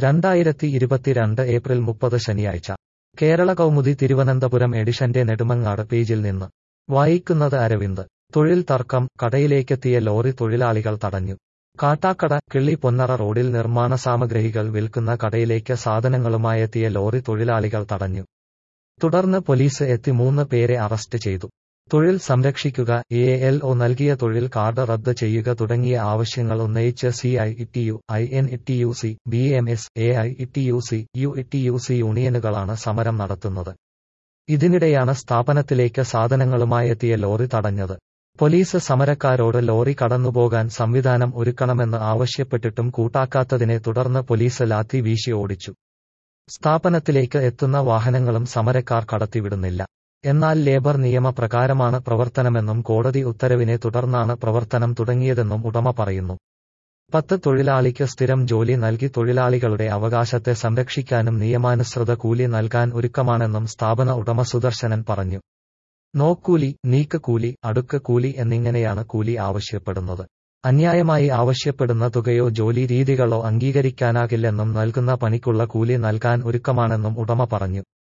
രണ്ടായിരത്തി ഇരുപത്തിരണ്ട് ഏപ്രിൽ മുപ്പത് ശനിയാഴ്ച കേരള കൗമുദി തിരുവനന്തപുരം എഡിഷന്റെ നെടുമങ്ങാട് പേജിൽ നിന്ന് വായിക്കുന്നത് അരവിന്ദ് തൊഴിൽ തർക്കം കടയിലേക്കെത്തിയ ലോറി തൊഴിലാളികൾ തടഞ്ഞു കാട്ടാക്കട കിള്ളി പൊന്നറ റോഡിൽ നിർമ്മാണ സാമഗ്രികൾ വിൽക്കുന്ന കടയിലേക്ക് സാധനങ്ങളുമായെത്തിയ ലോറി തൊഴിലാളികൾ തടഞ്ഞു തുടർന്ന് പോലീസ് എത്തി മൂന്ന് പേരെ അറസ്റ്റ് ചെയ്തു തൊഴിൽ സംരക്ഷിക്കുക എ എൽ ഒ നൽകിയ തൊഴിൽ കാർഡ് റദ്ദ് ചെയ്യുക തുടങ്ങിയ ആവശ്യങ്ങൾ ഉന്നയിച്ച് C I T U I N T U C B M S A I T U C U T U C യൂണിയനുകളാണ് സമരം നടത്തുന്നത് ഇതിനിടെയാണ് സ്ഥാപനത്തിലേക്ക് സാധനങ്ങളുമായെത്തിയ ലോറി തടഞ്ഞത് പോലീസ് സമരക്കാരോട് ലോറി കടന്നുപോകാൻ സംവിധാനം ഒരുക്കണമെന്ന് ആവശ്യപ്പെട്ടിട്ടും കൂട്ടാക്കാത്തതിനെ തുടർന്ന് പോലീസ് ലാത്തി വീശി ഓടിച്ചു സ്ഥാപനത്തിലേക്ക് എത്തുന്ന വാഹനങ്ങളും സമരക്കാർ കടത്തിവിടുന്നില്ല എന്നാൽ ലേബർ നിയമപ്രകാരമാണ് പ്രവർത്തനമെന്നും കോടതി ഉത്തരവിനെ തുടർന്നാണ് പ്രവർത്തനം തുടങ്ങിയതെന്നും ഉടമ പറയുന്നു പത്ത് തൊഴിലാളിക്ക് സ്ഥിരം ജോലി നൽകി തൊഴിലാളികളുടെ അവകാശത്തെ സംരക്ഷിക്കാനും നിയമാനുസൃത കൂലി നൽകാൻ ഒരുക്കമാണെന്നും സ്ഥാപന ഉടമ സുദർശനൻ പറഞ്ഞു നോക്കൂലി നീക്ക് കൂലി അടുക്ക് കൂലി എന്നിങ്ങനെയാണ് കൂലി ആവശ്യപ്പെടുന്നത് അന്യായമായി ആവശ്യപ്പെടുന്ന തുകയോ ജോലി രീതികളോ അംഗീകരിക്കാനാകില്ലെന്നും നൽകുന്ന പണിക്കുള്ള കൂലി നൽകാൻ ഒരുക്കമാണെന്നും ഉടമ പറഞ്ഞു